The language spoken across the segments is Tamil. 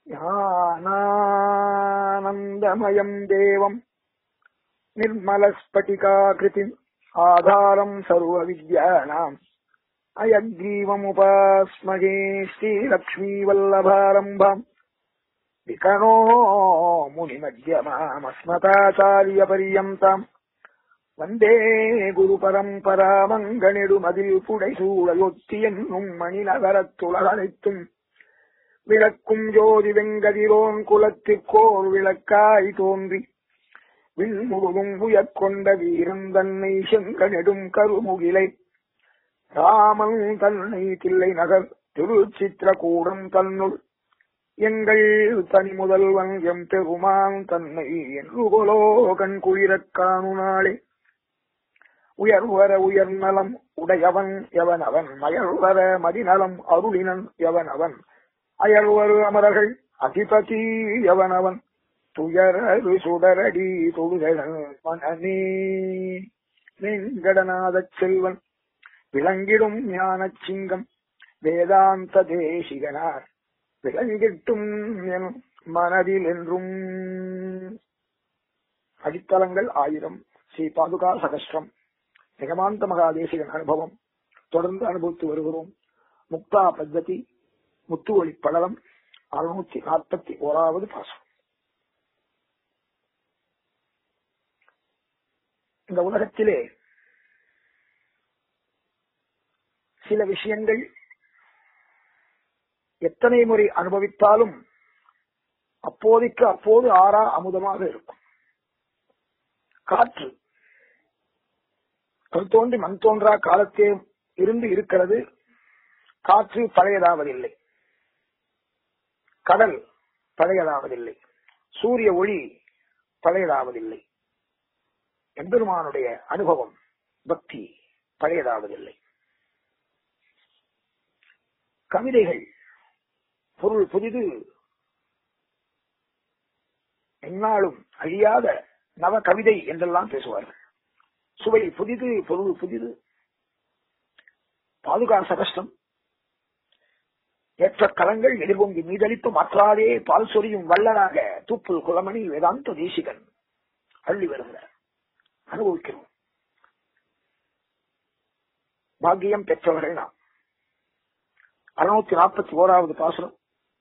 ஞானானந்தமயம் தேவம் निर्मलस्फटिकाकृतिम् आधारम् सर्वविद्यानाम् अयग्रीवमुपास्महे श्रीलक्ष्मीवल्लभारम्भम् विकणो मुनिमध्यमामस्मताचार्यपर्यन्ताम् வந்தே குரு பரம்பராமங்கனிடுமதில் புடைசூழலொத்தி என்னும் மணிநகரத்துலகனைத்தும் விளக்கும் ஜோதி வெங்கதிரோன் குலத்திற்கோர் விளக்காய் தோன்றி விண்முழுதும் உயர்கொண்ட வீரன் தன்னை செங்கனெடும் கருமுகிலை ராமன் தன்னை தில்லை நகர் திருச்சித்திரகூடம் தன்னுள் எங்கள் தனி முதல்வன் எம் பெருமான் தன்னை என்று கொலோ கண் குளிரக் காணு நாளே உயர்வர உயர்நலம் உடையவன் எவன் அவன் மயர்வர மதிநலம் அருளினன் எவன் அவன் அயர்வரு அமரர்கள் அதிபதி எவன் அவன் துயரரு சுடரடி தொழுதழல் மனநே வெங்கடநாதச் செல்வன் விளங்கிடும் ஞானச் சிங்கம் வேதாந்த தேசிகனார் விளங்கிட்டும் என் மனதில் என்றும் அடித்தளங்கள் ஆயிரம் ஸ்ரீ பாதுகா சகஸ்ரம் நிகமாந்த மகாதேசிகன் அனுபவம் தொடர்ந்து அனுபவித்து வருகிறோம் முக்தா பத்ததி முத்துவழி படலம் அறுநூத்தி நாற்பத்தி ஓராவது பாசம் இந்த உலகத்திலே சில விஷயங்கள் எத்தனை முறை அனுபவித்தாலும் அப்போதைக்கு அப்போது ஆறா அமுதமாக இருக்கும் காற்று கல் தோன்றி மண் தோன்றா காலத்தே இருந்து இருக்கிறது காற்று பழையதாவதில்லை கடல் பழையதாவதில்லை சூரிய ஒளி பழையதாவதில்லை எம்பெருமானுடைய அனுபவம் பக்தி பழையதாவதில்லை கவிதைகள் பொருள் புதிது எந்நாளும் அழியாத நவ கவிதை என்றெல்லாம் பேசுவார்கள் சுவை புதிது பொருள் புதிது பாதுகா சகஷ்டம் ஏற்ற கலங்கள் எதிர்பொங்கி மீதளிப்பு மாற்றாதே பால் சொரியும் வல்லனாக தூப்புல் குலமணி வேதாந்த தேசிகன் அள்ளி வருகிறார் அனுபவிக்கிறோம் பாக்கியம் பெற்றவர்கள் நாம் அறுநூத்தி நாற்பத்தி ஓராவது பாசுரம்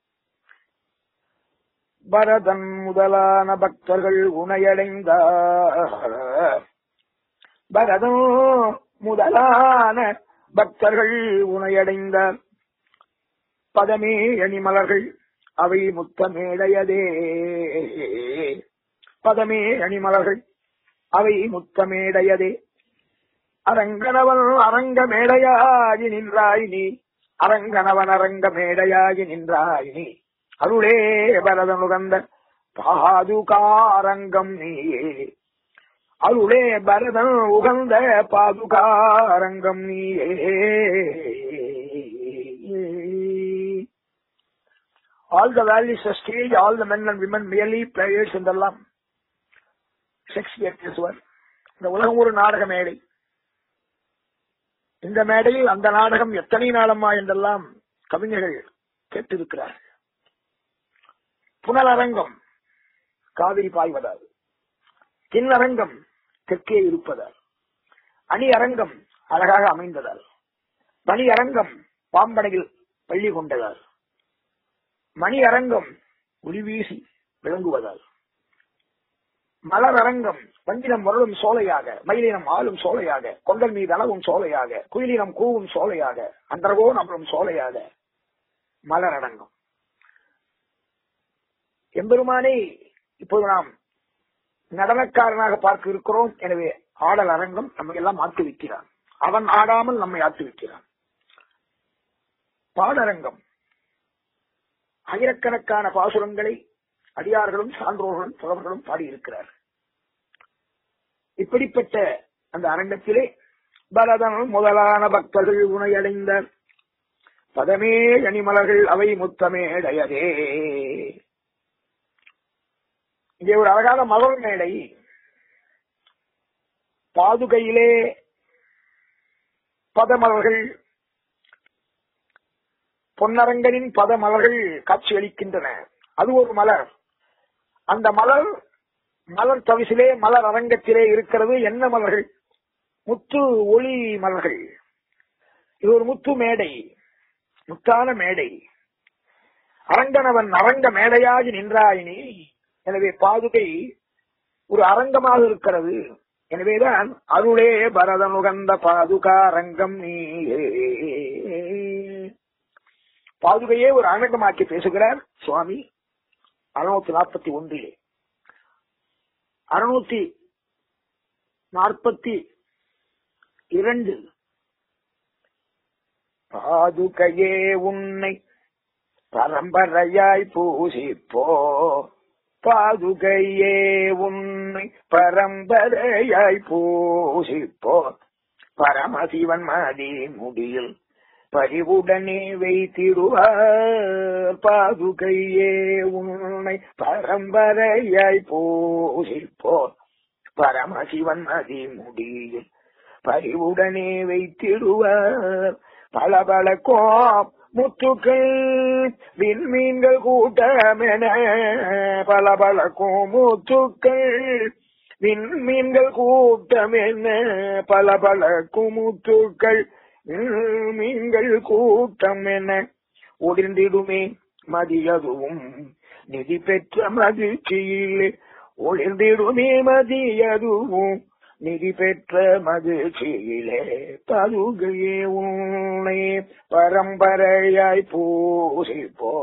பரதன் முதலான பக்தர்கள் உணையடைந்தார் பரதன் முதலான பக்தர்கள் உணையடைந்தார் பதமே அணிமலர்கள் அவை முத்தமேடையதே பதமே அணிமலர்கள் அவை முத்தமேடையதே அரங்கனவன் அரங்க மேடையாகி நின்றாய் நீ அரங்கனவன் அரங்க மேடையாகி நின்றாய் நீ அருளே பரதனுகந்த பாதுகாரங்கம் நீயே அருளே பரதன் உகந்த பாதுகாரங்கம் நீயே all the values stage all the men and women really players என்றெல்லாம் ஷேக்ஸ்பியர் பேசுவார் இந்த உலகம் ஒரு நாடக மேடை இந்த மேடையில் அந்த நாடகம் எத்தனை நாளம்மா என்றெல்லாம் கவிஞர்கள் கேட்டிருக்கிறார் புனலரங்கம் காவிரி பாய்வதால் கிண்ணரங்கம் தெற்கே இருப்பதால் அணி அரங்கம் அழகாக அமைந்ததால் பணி அரங்கம் பாம்பனையில் பள்ளி கொண்டதால் மணி அரங்கம் ஒளி வீசி விளங்குவதால் மலர் அரங்கம் வஞ்சினம் வருளும் சோலையாக மயிலினம் ஆளும் சோலையாக கொண்டல் மீது அளவும் சோலையாக குயிலினம் கூவும் சோலையாக அன்றகோ நம்பளும் சோலையாக மலர் அரங்கம் எம்பெருமானை இப்போது நாம் நடனக்காரனாக பார்க்க இருக்கிறோம் எனவே ஆடல் அரங்கம் நம்மை எல்லாம் ஆட்டு வைக்கிறான் அவன் ஆடாமல் நம்மை ஆட்டு வைக்கிறான் பாடரங்கம் ஆயிரக்கணக்கான பாசுரங்களை அடியார்களும் சான்றோர்களும் புலவர்களும் பாடியிருக்கிறார் இப்படிப்பட்ட அந்த அரங்கத்திலே பரதன் முதலான பக்தர்கள் உணையடைந்த பதமே அணிமலர்கள் அவை முத்தமேடையதே இங்கே ஒரு அழகான மலர் மேடை பாதுகையிலே பதமலர்கள் பொன்னரங்கனின் பதமலர்கள் காட்சியளிக்கின்றன அது ஒரு மலர் அந்த மலர் மலர் தவிசிலே மலர் அரங்கத்திலே இருக்கிறது என்ன மலர்கள் முத்து ஒளி மலர்கள் இது ஒரு முத்து மேடை முத்தான மேடை அரங்கனவன் அரங்க மேடையாகி நின்றாயினி எனவே பாதுகை ஒரு அரங்கமாக இருக்கிறது எனவேதான் அருளே பரதனுகந்த பாதுகா ரங்கம் நீயே பாதுகையே ஒரு அரங்கமாக்கி பேசுகிறார் சுவாமி அறுநூத்தி நாற்பத்தி ஒன்றிலே அறுநூத்தி நாற்பத்தி இரண்டு பாதுகையே உன்னை பரம்பரையாய் பூசிப்போ பாதுகையே உன்னை பரம்பரையாய் பூசிப்போ பரமசிவன் மதி முடியில் பரிவுடனே வைத்திடுவார் பாதுகையே உன்னை பரம்பரையாய் பூசிப்போர் பரமசிவன் மதி முடியில் பரிவுடனே வைத்திடுவார் பல பல கோம் முத்துக்கள் விண்மீன்கள் கூட்டமென பல பல முத்துக்கள் விண்மீன்கள் கூட்டமென பல பல குமுத்துக்கள் மீன்கள் கூட்டம் என ஒளிர்ந்திடுமே மதியதுவும் நிதி பெற்ற மகிழ்ச்சியில் ஒளிர்ந்திடுமே மதியதுவும் நிதி பெற்ற மகிழ்ச்சியிலே பதுகையே உன்னை பரம்பரையாய் பூசிப்போ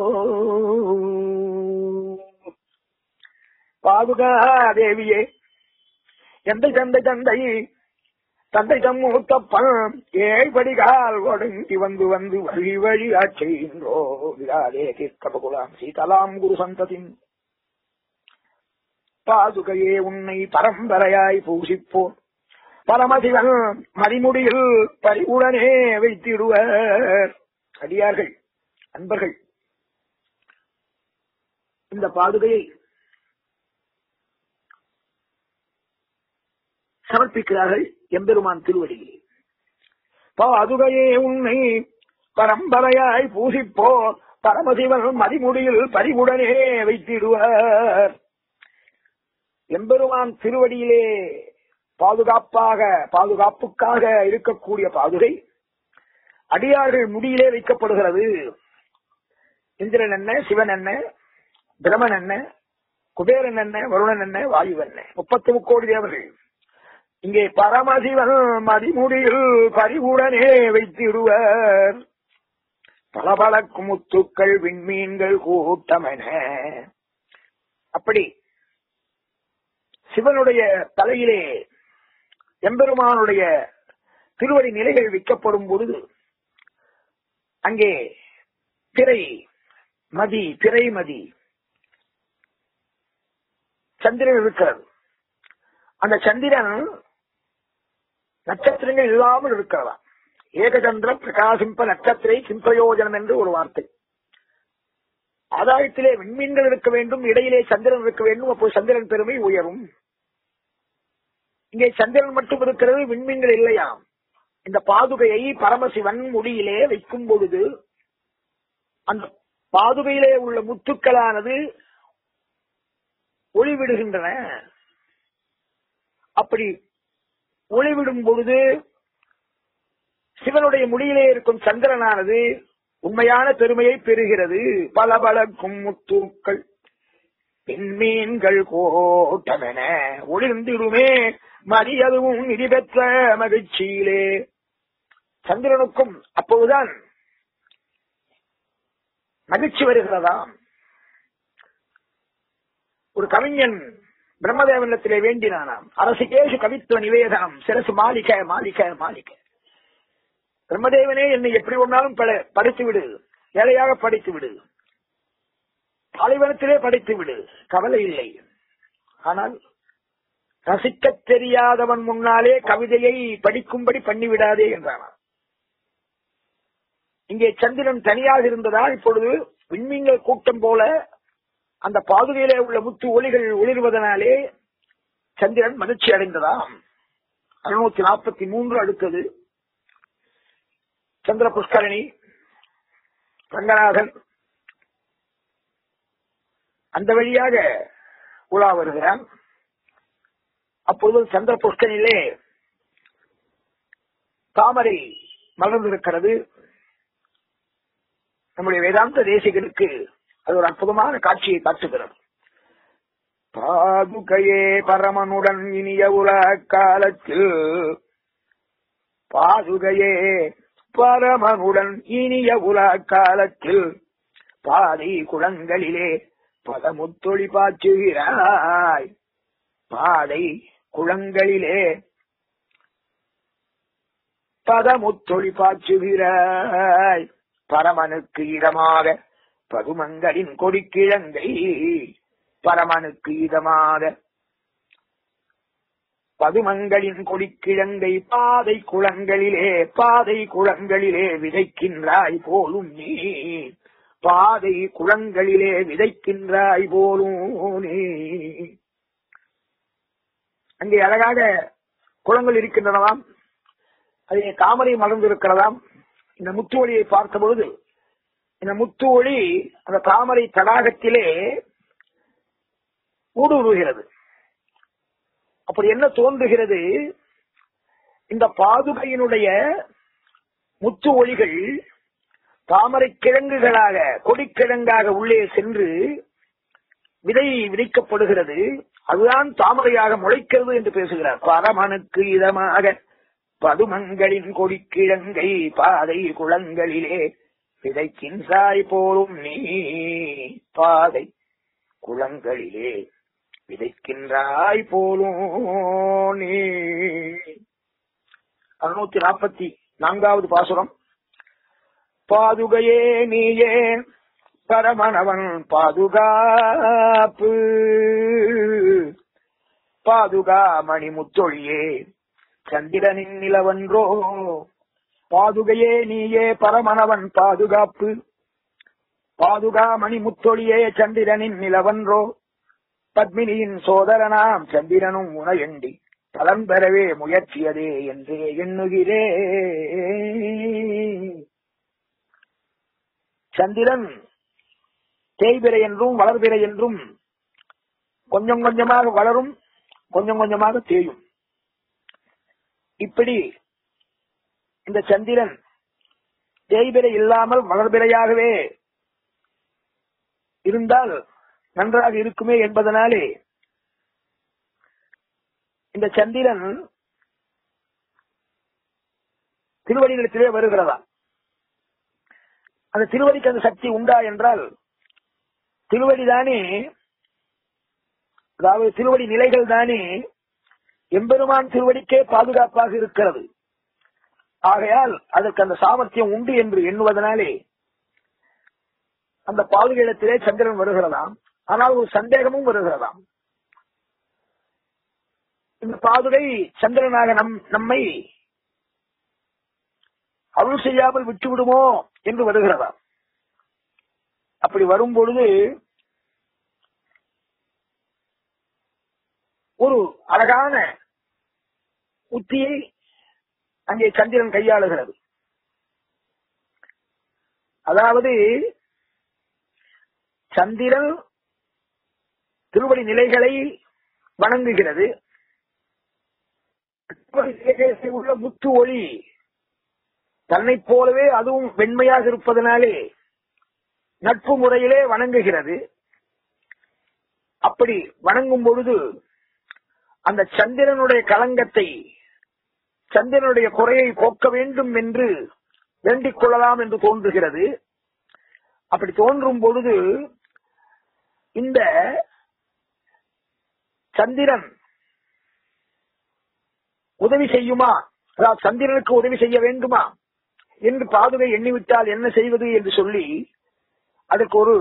பாதுகா தேவியே எந்த தந்தை தந்தை தந்தை தம்மூத்தப்பன் ஏழ்படிகால் ஒடுங்கி வந்து வந்து வழி வழி ஆட்சின்றோ விராதே தீர்க்கபகுலாம் சீதலாம் குரு சந்ததின் பாதுகையே உன்னை பரம்பரையாய் பூசிப்போம் பரமசிவன் மதிமுடியில் பரிவுடனே வைத்திடுவர் அடியார்கள் அன்பர்கள் இந்த பாதுகையை சமர்ப்பிக்கிறார்கள் எம்பெருமான் திருவடியில் பாதுகையே உன்னை பரம்பரையாய் பூசிப்போ பரமசிவன் மதிமுடியில் பரிவுடனே வைத்திடுவார் எம்பெருமான் திருவடியிலே பாதுகாப்பாக பாதுகாப்புக்காக இருக்கக்கூடிய பாதுகை அடியார்கள் முடியிலே வைக்கப்படுகிறது இந்திரன் என்ன சிவன் என்ன பிரமன் என்ன குபேரன் என்ன வருணன் என்ன வாயு என்ன முப்பத்தி முக்கோடி தேவர்கள் இங்கே பரமசிவன் மதிமுடியில் பரிவுடனே வைத்திடுவர் பல பல முத்துக்கள் விண்மீன்கள் கூட்டமென அப்படி சிவனுடைய தலையிலே எம்பெருமானுடைய திருவடி நிலைகள் வைக்கப்படும் பொழுது அங்கே திரை மதி திரை மதி சந்திரன் இருக்கிறது அந்த சந்திரன் நட்சத்திரங்கள் இல்லாமல் இருக்கிறதா ஏகச்சந்திர பிரகாசிம்ப நட்சத்திரை சிம்பயோஜனம் என்று ஒரு வார்த்தை ஆதாயத்திலே விண்மீன்கள் இருக்க வேண்டும் இடையிலே சந்திரன் இருக்க வேண்டும் அப்போ சந்திரன் பெருமை உயரும் இங்கே சந்திரன் மட்டும் இருக்கிறது விண்மீன்கள் இல்லையாம் இந்த பாதுகையை பரமசிவன் முடியிலே வைக்கும் பொழுது அந்த பாதுகையிலே உள்ள முத்துக்களானது ஒளிவிடுகின்றன அப்படி ஒளிவிடும் பொழுது சிவனுடைய முடியிலே இருக்கும் சந்திரனானது உண்மையான பெருமையை பெறுகிறது பல பலக்கும் முத்துக்கள் பெண்மீன்கள் கோட்டமென ஒளிர்ந்திடுமே மதியதுவும் நிதி பெற்ற மகிழ்ச்சியிலே சந்திரனுக்கும் அப்போதுதான் மகிழ்ச்சி வருகிறதாம் ஒரு கவிஞன் பிரம்மதேவனத்திலே வேண்டினானாம் அரசுகேஷு கவித்துவ நிவேதனம் சிரசு மாளிக மாளிக மாளிக பிரம்மதேவனே என்னை எப்படி ஒன்றாலும் படைத்து விடு ஏழையாக படைத்து விடு பாலைவனத்திலே படைத்து விடு கவலை இல்லை ஆனால் ரசிக்க தெரியாதவன் முன்னாலே கவிதையை படிக்கும்படி பண்ணிவிடாதே என்றானாம் இங்கே சந்திரன் தனியாக இருந்ததால் இப்பொழுது விண்மீன்கள் கூட்டம் போல அந்த பாதுகையிலே உள்ள முத்து ஒளிகள் ஒளிர்வதனாலே சந்திரன் மகிழ்ச்சி அடைந்ததாம் அறுநூத்தி நாற்பத்தி மூன்று அடுத்தது சந்திர புஷ்கரணி ரங்கநாதன் அந்த வழியாக உலா வருகிறான் அப்பொழுது சந்திர புஷ்கனிலே தாமரை மலர்ந்திருக்கிறது நம்முடைய வேதாந்த தேசிகனுக்கு அது ஒரு அற்புதமான காட்சியை காட்டுகிறது பாதுகையே பரமனுடன் இனிய உல காலத்தில் பாதுகையே பரமனுடன் இனிய உல காலத்தில் பாதை குளங்களிலே பதமுத்தொழி பாய்ச்சுகிறாய் பாதை குளங்களிலே பதமுத்தொழி பாய்ச்சுகிறாய் பரமனுக்கு இடமாக பதுமங்களின் கொடிக்கிழங்கை பரமனுக்கு இதமாக பதுமங்களின் கொடிக்கிழங்கை பாதை குளங்களிலே பாதை குளங்களிலே விதைக்கின்றாய் போலும் நீ பாதை குளங்களிலே விதைக்கின்றாய் போலும் நீ அங்கே அழகாக குளங்கள் இருக்கின்றனவாம் அதிலே தாமரை மலர்ந்து இருக்கிறதாம் இந்த முத்து ஒளியை பார்த்த பொழுது இந்த முத்து ஒளி அந்த தாமரை தடாகத்திலே ஊடுருவுகிறது அப்படி என்ன தோன்றுகிறது இந்த பாதுகையினுடைய முத்து ஒளிகள் தாமரை கிழங்குகளாக கொடிக்கிழங்காக உள்ளே சென்று விதை விதைக்கப்படுகிறது அதுதான் தாமரையாக முளைக்கிறது என்று பேசுகிறார் பரமனுக்கு இதமாக பதுமங்களின் கொடிக்கிழங்கை பாதை குளங்களிலே விதைக்கின்றாய் போலும் நீ பாதை குளங்களிலே விதைக்கின்றாய் போலும் நீ அறுநூத்தி நாற்பத்தி நான்காவது பாசுரம் பாதுகையே நீயே பரமணவன் பாதுகாப்பு பாதுகா மணிமுத்தொழியே சந்திரனின் நிலவன்றோ பாதுகையே நீயே பரமணவன் பாதுகாப்பு பாதுகா மணிமுத்தொழியே சந்திரனின் நிலவன்றோ பத்மினியின் சோதரனாம் சந்திரனும் உனையண்டி பலன் பெறவே முயற்சியதே என்றே எண்ணுகிறே சந்திரன் தேய்பிறை என்றும் வளர்பிறை என்றும் கொஞ்சம் கொஞ்சமாக வளரும் கொஞ்சம் கொஞ்சமாக தேயும் இப்படி இந்த சந்திரன் தேய்பிறை இல்லாமல் வளர்பிறையாகவே இருந்தால் நன்றாக இருக்குமே என்பதனாலே இந்த சந்திரன் திருவடிகளிடத்திலே வருகிறதா அந்த திருவடிக்கு அந்த சக்தி உண்டா என்றால் திருவடிதானே அதாவது திருவடி நிலைகள் தானே எம்பெருமான் திருவடிக்கே பாதுகாப்பாக இருக்கிறது ஆகையால் அதற்கு அந்த சாமர்த்தியம் உண்டு என்று எண்ணுவதனாலே அந்த பாதுகையிடத்திலே சந்திரன் வருகிறதாம் ஆனால் ஒரு சந்தேகமும் வருகிறதாம் இந்த பாதுகை சந்திரனாக நம் நம்மை அருள் செய்யாமல் விட்டு விடுமோ என்று வருகிறதாம் அப்படி வரும் பொழுது ஒரு அழகான உத்தியை அங்கே சந்திரன் கையாளுகிறது அதாவது சந்திரன் திருவடி நிலைகளை வணங்குகிறது உள்ள முத்து ஒளி தன்னைப் போலவே அதுவும் வெண்மையாக இருப்பதனாலே நட்பு முறையிலே வணங்குகிறது அப்படி வணங்கும் பொழுது அந்த சந்திரனுடைய களங்கத்தை சந்திரனுடைய குறையை போக்க வேண்டும் என்று வேண்டிக் கொள்ளலாம் என்று தோன்றுகிறது அப்படி தோன்றும் பொழுது இந்த சந்திரன் உதவி செய்யுமா அதாவது சந்திரனுக்கு உதவி செய்ய வேண்டுமா என்று பாதுகை எண்ணிவிட்டால் என்ன செய்வது என்று சொல்லி அதற்கு ஒரு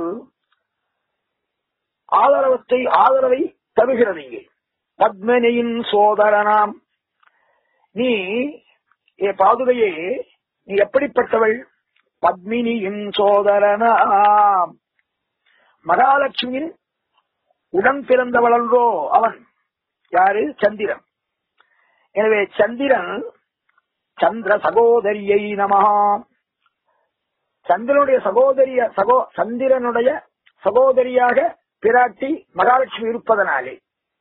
ஆதரவத்தை ஆதரவை தருகிறது இங்கே பத்மனியின் சோதரனாம் நீ ஏ பாதுகையே நீ எப்படிப்பட்டவள் பத்மினியின் சோதரனாம் மகாலட்சுமியின் உடன் பிறந்தவளன்றோ அவன் யாரு சந்திரன் எனவே சந்திரன் சந்திர சகோதரியை நமஹா சந்திரனுடைய சகோதரிய சகோ சந்திரனுடைய சகோதரியாக பிராட்டி மகாலட்சுமி இருப்பதனாலே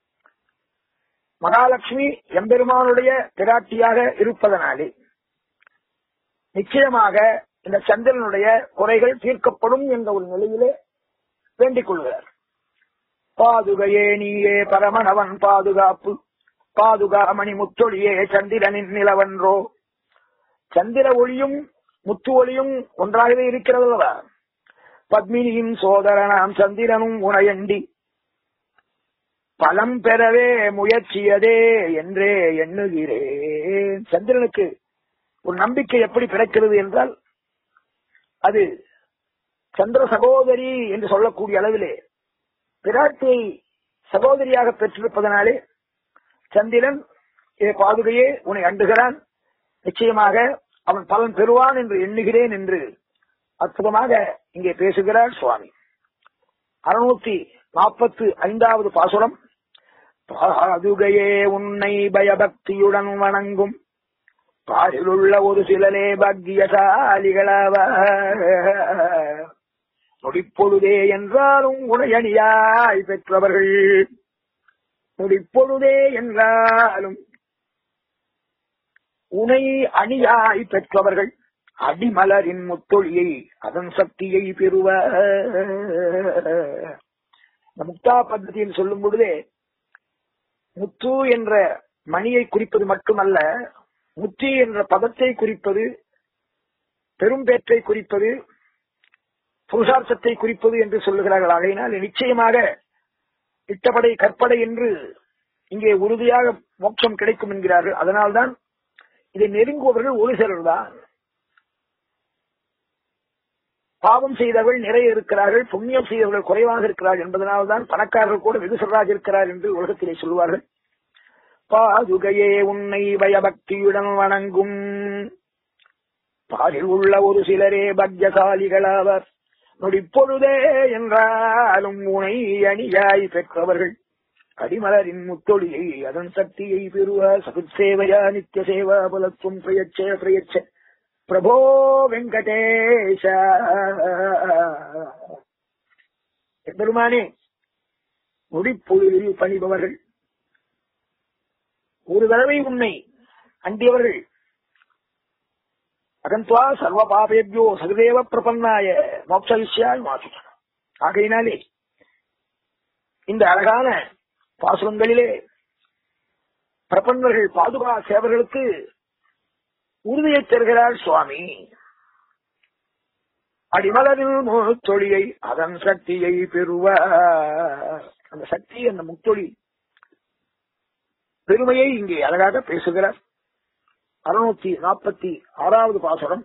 மகாலட்சுமி எம்பெருமானுடைய பிராட்டியாக இருப்பதனாலே நிச்சயமாக இந்த சந்திரனுடைய குறைகள் தீர்க்கப்படும் என்ற ஒரு நிலையிலே வேண்டிக் கொள்கிறார் பாதுகையே நீயே பரமனவன் பாதுகாப்பு பாதுகாமணி முத்தொழியே சந்திரனின் நிலவன்றோ சந்திர ஒளியும் முத்து ஒளியும் ஒன்றாகவே இருக்கிறது அல்லவா பத்மினியின் சோதரனாம் சந்திரனும் உனையண்டி பலம் பெறவே முயற்சியதே என்றே எண்ணுகிறேன் சந்திரனுக்கு ஒரு நம்பிக்கை எப்படி பிறக்கிறது என்றால் அது சந்திர சகோதரி என்று சொல்லக்கூடிய அளவிலே பிராட்டியை சகோதரியாக பெற்றிருப்பதனாலே சந்திரன் ஏ பாதுகையே உன்னை அண்டுகிறான் நிச்சயமாக அவன் பலன் பெறுவான் என்று எண்ணுகிறேன் என்று அற்புதமாக இங்கே பேசுகிறார் சுவாமி அறுநூத்தி நாற்பத்து ஐந்தாவது பாசுரம் பாதுகையே உன்னை பயபக்தியுடன் வணங்கும் பாரிலுள்ள ஒரு சிலரே பாக்கியசாலிகளாவ நொடிப்பொழுதே என்றாலும் உடையணியாய் பெற்றவர்கள் நொடிப்பொழுதே என்றாலும் உனை அணியாய் பெற்றவர்கள் அடிமலரின் முத்தொழியை அதன் சக்தியை பெறுவ இந்த முக்தா பద్ధதியில் சொல்லும் பொழுதே முத்து என்ற மணியை குறிப்பது மட்டுமல்ல முத்தி என்ற பதத்தை குறிப்பது பெரும்பேற்றை குறிப்பது புருஷார்த்தத்தை குறிப்பது என்று சொல்லுகிறார்கள் ஆகையினால் நிச்சயமாக இட்டப்படை கற்படை என்று இங்கே உறுதியாக மோட்சம் கிடைக்கும் என்கிறார்கள் அதனால்தான் இதை நெருங்குபவர்கள் ஒரு சிலர் தான் பாவம் செய்தவர்கள் நிறைய இருக்கிறார்கள் புண்ணியம் செய்தவர்கள் குறைவாக இருக்கிறார்கள் என்பதனால்தான் பணக்காரர்கள் கூட வெகு சிலராக இருக்கிறார் என்று உலகத்திலே சொல்வார்கள் பாதுகையே உன்னை பயபக்தியுடன் வணங்கும் பாரில் உள்ள ஒரு சிலரே பக்யசாலிகளாவர் நொடிப்பொழுதே என்றாலும் உனை அணியாய் பெற்றவர்கள் அடிமலரின் முத்தொழியை அதன் சக்தியை பெறுவ சகுத் சேவையா நித்திய சேவா பலத்துவம் பிரயச்ச பிரயச்ச பிரபோ வெங்கடேஷ பெருமானே நொடிப்பொழுதில் பணிபவர்கள் ஒரு தடவை உன்னை அண்டியவர்கள் அகந்த்வா சர்வ பாபேபியோ சகுதேவ பிரபன்னாய மோட்ச விஷயாய் மாசு ஆகையினாலே இந்த அழகான பாசுரங்களிலே பிரபன்னர்கள் பாதுகா சேவர்களுக்கு உறுதியை தருகிறார் சுவாமி அடிமலரில் முத்தொழியை அதன் சக்தியை பெறுவ அந்த சக்தி அந்த முத்தொழி பெருமையை இங்கே அழகாக பேசுகிறார் அறுநூத்தி நாற்பத்தி ஆறாவது பாசுரம்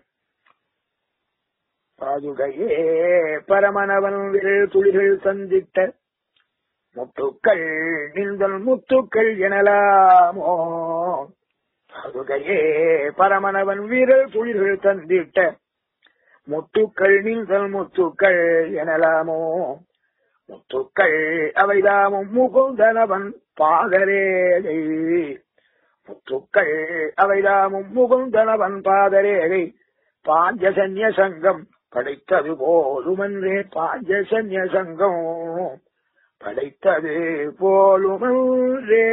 பாதுகையே பரமனவன் விரல் துளிகள் சந்தித்த முத்துக்கள் நின்றல் முத்துக்கள் எனலாமோ பாதுகையே பரமனவன் வீரல் துளிர்கள் தந்திட்ட முத்துக்கள் நின்றல் முத்துக்கள் எனலாமோ முத்துக்கள் அவைதாமும் முகுந்தனவன் பாதரேகை முத்துக்கள் அவைதாமும் முகுந்தனவன் பாதரேகை பாஞ்சசன்ய சங்கம் படைத்தது போலுமன்றே பாஞ்சசன்ய சங்கம் படைத்தது போலுமன்றே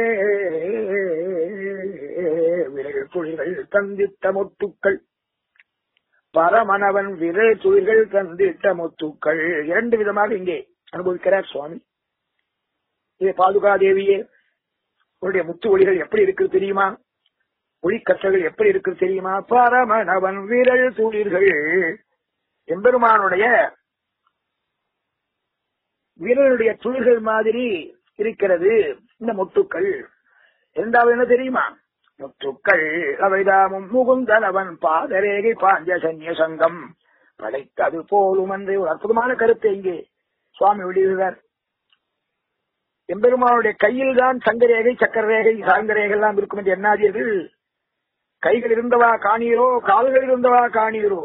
விரல் துளிகள் தந்தித்த முத்துக்கள் பரமனவன் விரல் துளிகள் தந்திட்ட முத்துக்கள் இரண்டு விதமாக இங்கே அனுபவிக்கிறார் சுவாமி இது பாதுகா தேவியே உன்னுடைய முத்து ஒளிகள் எப்படி இருக்கு தெரியுமா ஒளிக்கற்றகள் எப்படி இருக்கு தெரியுமா பரமனவன் விரல் துளிர்கள் எம்பெருமானுடைய வீரனுடைய துளிர்கள் மாதிரி இருக்கிறது இந்த முத்துக்கள் இரண்டாவது என்ன தெரியுமா முத்துக்கள் அவைதாமும் முகுந்தன் அவன் பாதரேகை பாஞ்சசன்ய சங்கம் படைத்தது போலும் என்று ஒரு அற்புதமான கருத்தை இங்கே சுவாமி வெளியிடுகிறார் எம்பெருமானுடைய கையில் தான் சங்கரேகை சக்கரரேகை சாங்கரேகை எல்லாம் இருக்கும் என்று எண்ணாதீர்கள் கைகள் இருந்தவா காணீரோ கால்கள் இருந்தவா காணீரோ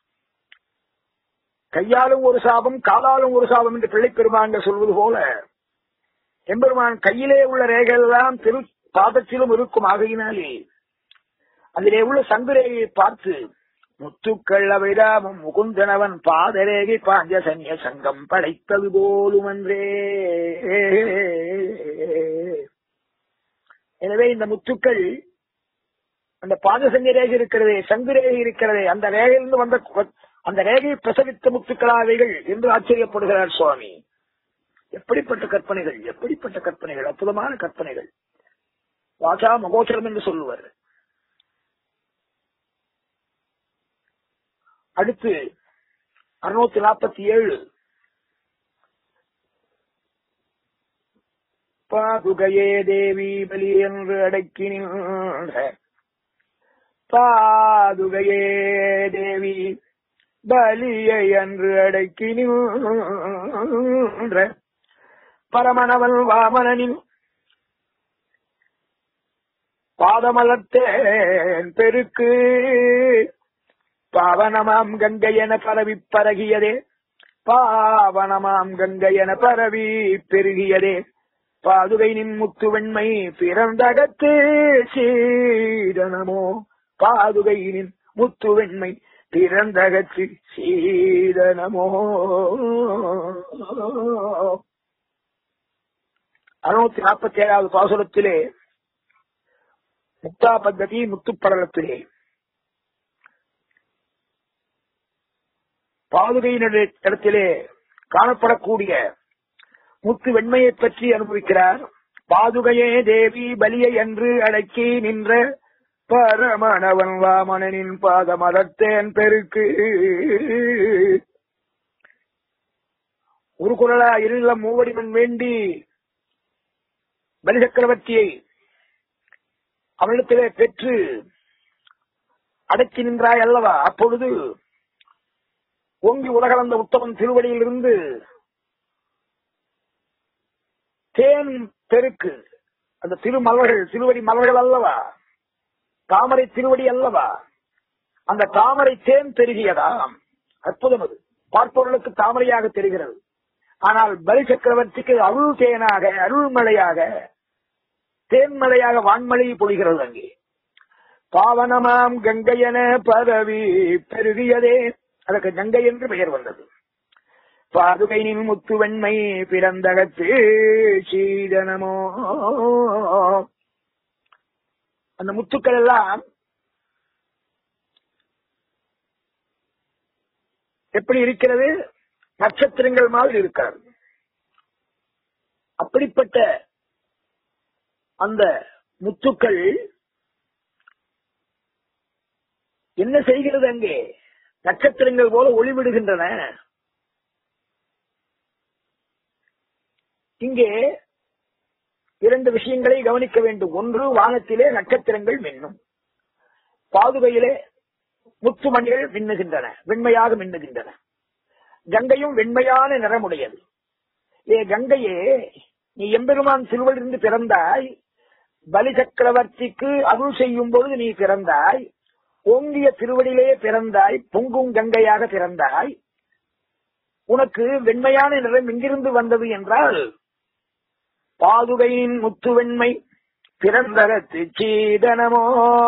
கையாலும் ஒரு சாபம் காலாலும் ஒரு சாபம் என்று பிள்ளை பெருமான் சொல்வது போல எம்பெருமான் கையிலே உள்ள ரேகைகள் எல்லாம் திரு பாதத்திலும் இருக்கும் ஆகையினாலே அதிலே உள்ள சங்குரேகையை பார்த்து முத்துக்கள் அவைதாமும் முகுந்தனவன் பாதரேகி பாஞ்சசன்ய சங்கம் படைத்தது போலுமன்றே எனவே இந்த முத்துக்கள் அந்த பாதசன்ய ரேகை இருக்கிறதே சங்கு ரேகை இருக்கிறதே அந்த ரேகையிலிருந்து வந்த கு- அந்த ரேகையை பிரசவித்த முத்துக்களாவைகள் என்று ஆச்சரியப்படுகிறார் சுவாமி எப்படிப்பட்ட கற்பனைகள் எப்படிப்பட்ட கற்பனைகள் அற்புதமான கற்பனைகள் வாசா மகோச்சரம் என்று சொல்லுவர் அடுத்து அறுநூத்தி நாற்பத்தி ஏழு பாதுகையே தேவி பலி என்று அடக்கி நின்ற பாதுகையே தேவி பலியை என்று அடக்கி நின்ற பரமனவன் வாமனனின் பாதமலர்த்தேன் பெருக்கு பாவனமாம் கங்கை என பரவி பரகியதே பாவனமாம் கங்கை என பரவி பெருகியதே பாதுகை நின் முத்து வெண்மை பிறந்தகத்து சீதனமோ பாதுகை நின் முத்து வெண்மை பிறந்தகத்து சீதனமோ அறுநூத்தி நாற்பத்தி ஏழாவது பாசுரத்திலே முக்தா பத்ததி முத்துப்படலத்திலே பாதுகையினுடைய இடத்திலே காணப்படக்கூடிய முத்து வெண்மையை பற்றி அனுபவிக்கிறார் பாதுகையே தேவி பலியை என்று அடக்கி நின்ற பரமணவன் வாமனனின் பாதமதத்தேன் பெருக்கு ஒரு குரலா இருள மூவடிமன் வேண்டி பலி சக்கரவர்த்தியை அவனிடத்திலே பெற்று அடக்கி நின்றாய் அல்லவா அப்பொழுது ஓங்கி உலகளந்த உத்தமன் திருவடியிலிருந்து தேன் பெருக்கு அந்த திருமலர்கள் திருவடி மலர்கள் அல்லவா தாமரை திருவடி அல்லவா அந்த தாமரை தேன் பெருகியதாம் அற்புதம் அது பார்ப்பவர்களுக்கு தாமரையாக தெரிகிறது ஆனால் பலி சக்கரவர்த்திக்கு அருள் தேனாக அருள்மழையாக தேன்மலையாக வான்மழை பொழிகிறது அங்கே பாவனமாம் கங்கையென பரவி பெருகியதே அதற்கு கங்கை என்று பெயர் வந்தது பாதுகையின் முத்து வெண்மை பிறந்தகத்து சீதனமோ அந்த முத்துக்கள் எல்லாம் எப்படி இருக்கிறது நட்சத்திரங்கள் மாதிரி இருக்கிறது அப்படிப்பட்ட அந்த முத்துக்கள் என்ன செய்கிறது அங்கே நட்சத்திரங்கள் போல ஒளிவிடுகின்றன இங்கே இரண்டு விஷயங்களை கவனிக்க வேண்டும் ஒன்று வானத்திலே நட்சத்திரங்கள் மின்னும் பாதுகையிலே முத்துமணிகள் மின்னுகின்றன வெண்மையாக மின்னுகின்றன கங்கையும் வெண்மையான நிறமுடையது ஏ கங்கையே நீ எம்பெருமான் திருவள்ளிருந்து பிறந்தாய் பலி சக்கரவர்த்திக்கு அருள் செய்யும் பொழுது நீ பிறந்தாய் ஓங்கிய திருவடியிலே பிறந்தாய் பொங்கும் கங்கையாக பிறந்தாய் உனக்கு வெண்மையான நிறம் எங்கிருந்து வந்தது என்றால் பாதுகையின் முத்து வெண்மை பிறந்தரத்து சீதனமோ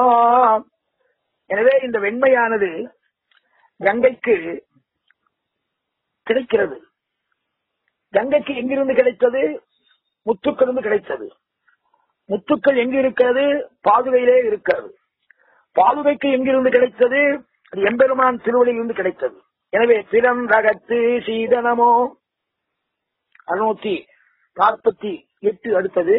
எனவே இந்த வெண்மையானது கங்கைக்கு கிடைக்கிறது கங்கைக்கு எங்கிருந்து கிடைத்தது முத்துக்களிருந்து கிடைத்தது முத்துக்கள் எங்கு இருக்கிறது பாதுகையிலே இருக்கிறது பாதுகைக்கு எங்கிருந்து கிடைத்தது அது எம்பெருமான் திருவடியிலிருந்து கிடைத்தது எனவே பிறந்தகத்து சீதனமோ அறுநூத்தி நாற்பத்தி எட்டு அடுத்தது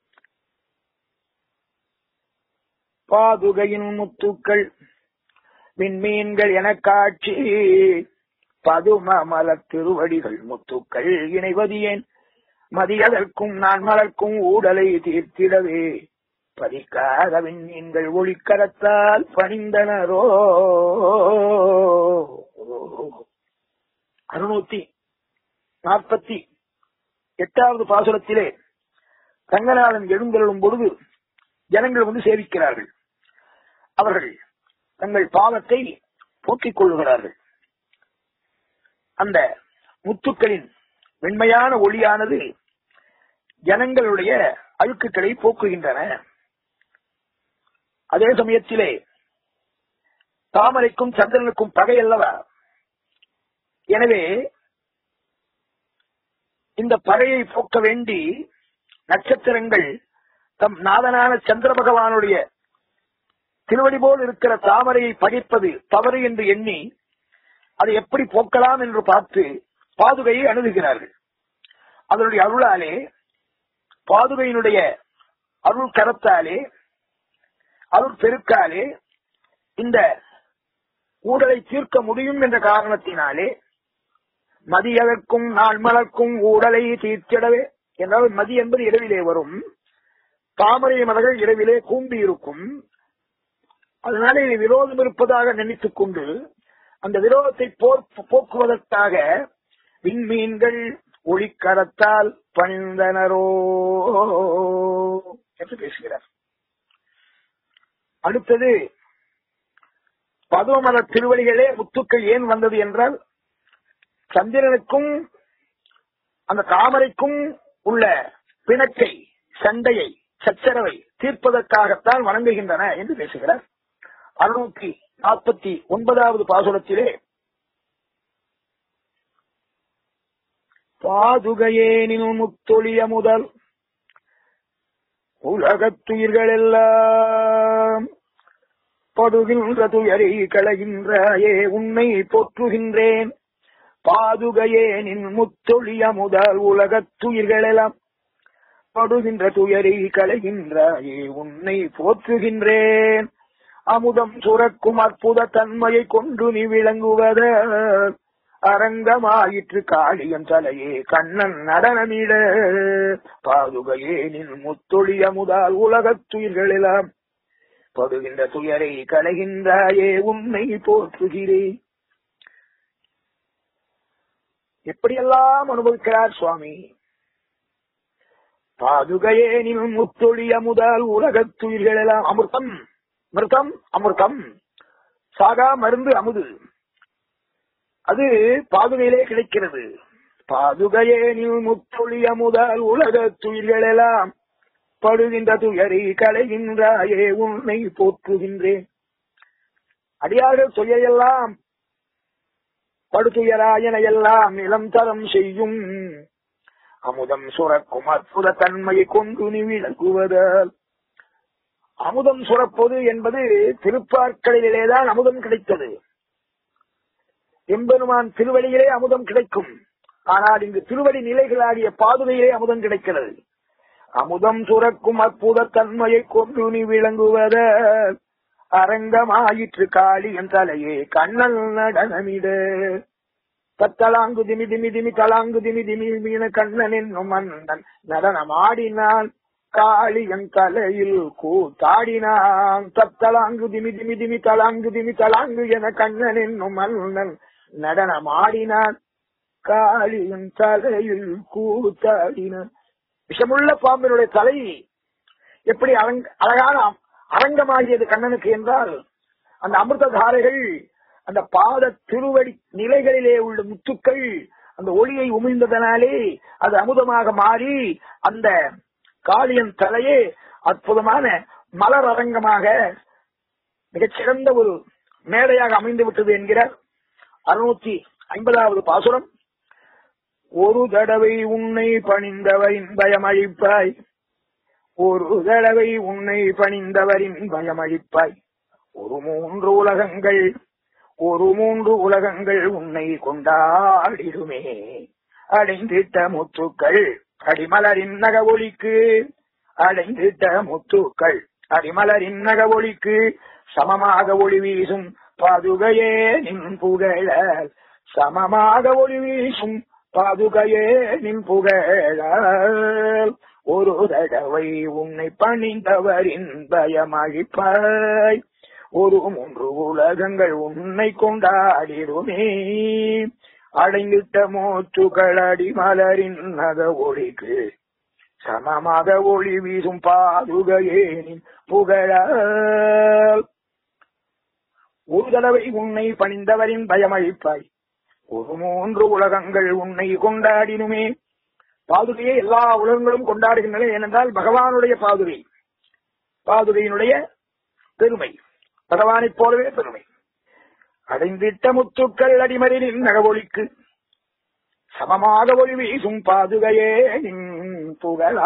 பாதுகையின் முத்துக்கள் விண்மீன்கள் என காட்சி பதும மலர் திருவடிகள் முத்துக்கள் இணைவது ஏன் மதியதற்கும் நான் மலர்க்கும் ஊடலை தீர்த்திடவே பதிக்காத விண்மீன்கள் ஒளிக்கரத்தால் பணிந்தனரோ அறுநூத்தி நாற்பத்தி எட்டாவது பாசுரத்திலே ரங்கநாதன் எழுந்தருளும் பொழுது ஜனங்கள் வந்து சேவிக்கிறார்கள் அவர்கள் தங்கள் பாவத்தை போக்கிக் கொள்ளுகிறார்கள் அந்த முத்துக்களின் வெண்மையான ஒளியானது ஜனங்களுடைய அழுக்குகளை போக்குகின்றன அதே சமயத்திலே தாமரைக்கும் சந்திரனுக்கும் பகை அல்லவா எனவே இந்த பகையை போக்க வேண்டி நட்சத்திரங்கள் தம் நாதனான சந்திர பகவானுடைய திருவடி போல் இருக்கிற தாமரையை பகைப்பது தவறு என்று எண்ணி அதை எப்படி போக்கலாம் என்று பார்த்து பாதுகையை அணுகுகிறார்கள் அதனுடைய அருளாலே பாதுகையினுடைய அருள் கரத்தாலே அருள் பெருக்காலே இந்த ஊடலை தீர்க்க முடியும் என்ற காரணத்தினாலே மதியதற்கும் நாள் மலர்க்கும் ஊடலை தீர்த்திடவே என்றால் மதி என்பது இரவிலே வரும் தாமரை மலர்கள் இரவிலே கூம்பி இருக்கும் அதனால இது விரோதம் இருப்பதாக நினைத்துக் கொண்டு அந்த விரோதத்தை போக்குவதற்காக விண்மீன்கள் ஒளிக்கரத்தால் பணிந்தனரோ என்று பேசுகிறார் அடுத்தது பதுவமல திருவடிகளே முத்துக்கள் ஏன் வந்தது என்றால் சந்திரனுக்கும் அந்த தாமரைக்கும் உள்ள பிணக்கை சண்டையை சச்சரவை தீர்ப்பதற்காகத்தான் வணங்குகின்றன என்று பேசுகிறார் அறுநூற்றி நாற்பத்தி ஒன்பதாவது பாசுரத்திலே பாதுகையேனின் முத்தொழிய முதல் உலகத்துயிர்கள் எல்லாம் படுகின்ற துயரை களைகின்றாயே உன்னை போற்றுகின்றேன் பாதுகையே நின் முத்தொழிய முதல் உலகத்துயிர்களெல்லாம் படுகின்ற துயரை களைகின்றாயே உன்னை போற்றுகின்றேன் அமுதம் சுரக்கும் அற்புத தன்மையை கொண்டு நீ விளங்குவத அரங்கமாயிற்று காளியம் தலையே கண்ணன் நடனமிட பாதுகையே நின் முத்தொழிய முதல் உலகத்துயிர்களெல்லாம் படுகின்ற துயரை களைகின்றாயே உன்னை போற்றுகிறேன் எப்படியெல்லாம் அனுபவிக்கிறார் சுவாமி பாதுகையே நின் முத்தொழிய முதல் உலகத்துயிர்கள் எல்லாம் அமிர்தம் மிருதம் அமிர்தம் சாகா மருந்து அமுது அது பாதுகையிலே கிடைக்கிறது பாதுகையே நீ முத்தொழிய முதல் உலகத்துயிர்கள் எல்லாம் படுகின்ற துயரை களைகின்றாயே உன்னை போற்றுகின்றேன் அடியார்கள் துயரெல்லாம் படுதுயராயன எல்லாம் நிலம் தரம் செய்யும் அமுதம் சுரக்கும் அற்புத தன்மையை கொண்டு நீ விளக்குவதால் அமுதம் சுரப்பது என்பது திருப்பார்க்கடலிலேதான் அமுதம் கிடைத்தது எம்பெருமான் திருவடியிலே அமுதம் கிடைக்கும் ஆனால் இங்கு திருவடி நிலைகளாகிய பாதுகையிலே அமுதம் கிடைக்கிறது அமுதம் சுரக்கும் அற்புத தன்மையை கொண்டு நீ விளங்குவத அரங்கமாயிற்று காளியன் தலையே கண்ணல் நடனமிட தத்தலாங்கு திமி திமி திமி தலாங்கு திமி திமி மீன கண்ணன் என்னும் மன்னன் நடனமாடினான் காளியன் தலையில் கூத்தாடினான் தத்தலாங்கு திமி திமி திமி தலாங்கு திமி தலாங்கு என கண்ணன் என்னும் மன்னன் நடனமாடினான் காளியன் தலையில் கூத்தாடினான் விஷமுள்ள பாம்பினுடைய தலை எப்படி அழகான அரங்கமாகியது கண்ணனுக்கு என்றால் அந்த அமிர்த தாரைகள் அந்த பாத திருவடி நிலைகளிலே உள்ள முத்துக்கள் அந்த ஒளியை உமிழ்ந்ததனாலே அது அமுதமாக மாறி அந்த காளியன் தலையே அற்புதமான மலர் அரங்கமாக மிகச்சிறந்த ஒரு மேடையாக அமைந்து விட்டது என்கிறார் அறுநூத்தி ஐம்பதாவது பாசுரம் ஒரு தடவை உன்னை பணிந்தவரின் பயமழிப்பாய் ஒரு தடவை உன்னை பணிந்தவரின் பயமழிப்பாய் ஒரு மூன்று உலகங்கள் ஒரு மூன்று உலகங்கள் உன்னை கொண்டாடிடுமே அடைந்திட்ட முத்துக்கள் அடிமலரின் நகவொலிக்கு அடைந்திட்ட முத்துக்கள் அடிமலரின் நகவொலிக்கு சமமாக ஒளி வீசும் பாதுகையே நின் புகழ சமமாக ஒளி வீசும் பாதுகையே நின் புகழ ஒரு தடவை உன்னை பணிந்தவரின் பயமழிப்பாய் ஒரு மூன்று உலகங்கள் உன்னை கொண்டாடிடுமே அடைந்திட்ட மூச்சுகள் அடிமலரின் நக ஒளிக்கு சமமாக ஒளி வீசும் பாதுகையேனின் புகழ ஒரு தடவை உன்னை பணிந்தவரின் பயமழிப்பாய் ஒரு மூன்று உலகங்கள் உன்னை கொண்டாடினுமே பாதுகையை எல்லா உலகங்களும் கொண்டாடுகின்றன ஏனென்றால் பகவானுடைய பாதுகை பாதுகையினுடைய பெருமை பகவானைப் போலவே பெருமை அடைந்திட்ட முத்துக்கள் அடிமரின் நகவொலிக்கு சமமாக ஒளி வீசும் பாதுகையே நின் புகழ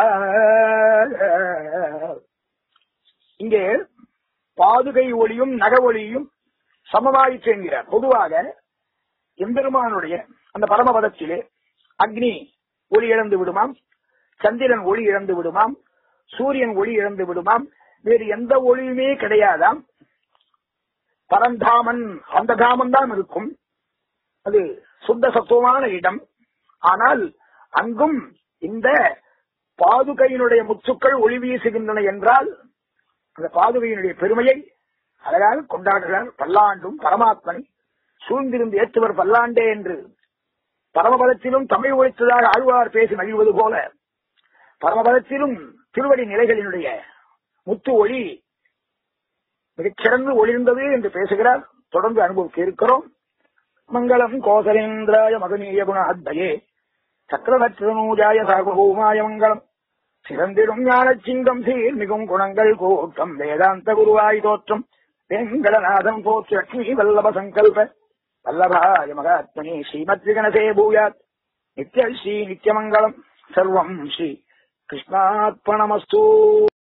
இங்கே பாதுகை ஒளியும் நக ஒளியும் சமமாயிற்று என்கிறார் பொதுவாக எம்பெருமானுடைய அந்த பரமபதத்திலே அக்னி ஒளி இழந்து விடுமாம் சந்திரன் ஒளி இழந்து விடுமாம் சூரியன் ஒளி இழந்து விடுமாம் வேறு எந்த ஒளியுமே கிடையாதாம் பரந்தாமன் அந்த தாமன் தான் இருக்கும் அது சுத்த சத்துவமான இடம் ஆனால் அங்கும் இந்த பாதுகையினுடைய முத்துக்கள் ஒளி வீசுகின்றன என்றால் அந்த பாதுகையினுடைய பெருமையை அழகாக கொண்டாடுகிறார் பல்லாண்டும் பரமாத்மனை சூழ்ந்திருந்து ஏற்றுவர் பல்லாண்டே என்று பரமபதத்திலும் தமிழ் ஒழித்ததாக ஆழ்வார் பேசி மகிழ்வது போல பரமபதத்திலும் திருவடி நிலைகளினுடைய முத்து ஒளி மிகச்சிறந்து ஒளிர்ந்தது என்று பேசுகிறார் தொடர்ந்து அனுபவிக்க இருக்கிறோம் மங்களம் கோசலேந்திராய மகனீய குணாத்பயே சக்கரவர்த்தனூஜாய சார்வபௌமாய மங்களம் சிறந்திடும் ஞானச் சிங்கம் சீர் மிகும் குணங்கள் கூட்டம் வேதாந்த குருவாய் தோற்றம் வெங்கடநாதம் போற்று லட்சுமி வல்லப சங்கல்ப வல்லபாய மகாத்மனி ஸ்ரீமத் விகணசே பூயாத் நித்ய ஸ்ரீ நித்யமங்கலம் சர்வம் ஸ்ரீ கிருஷ்ணாத்மணமஸ்து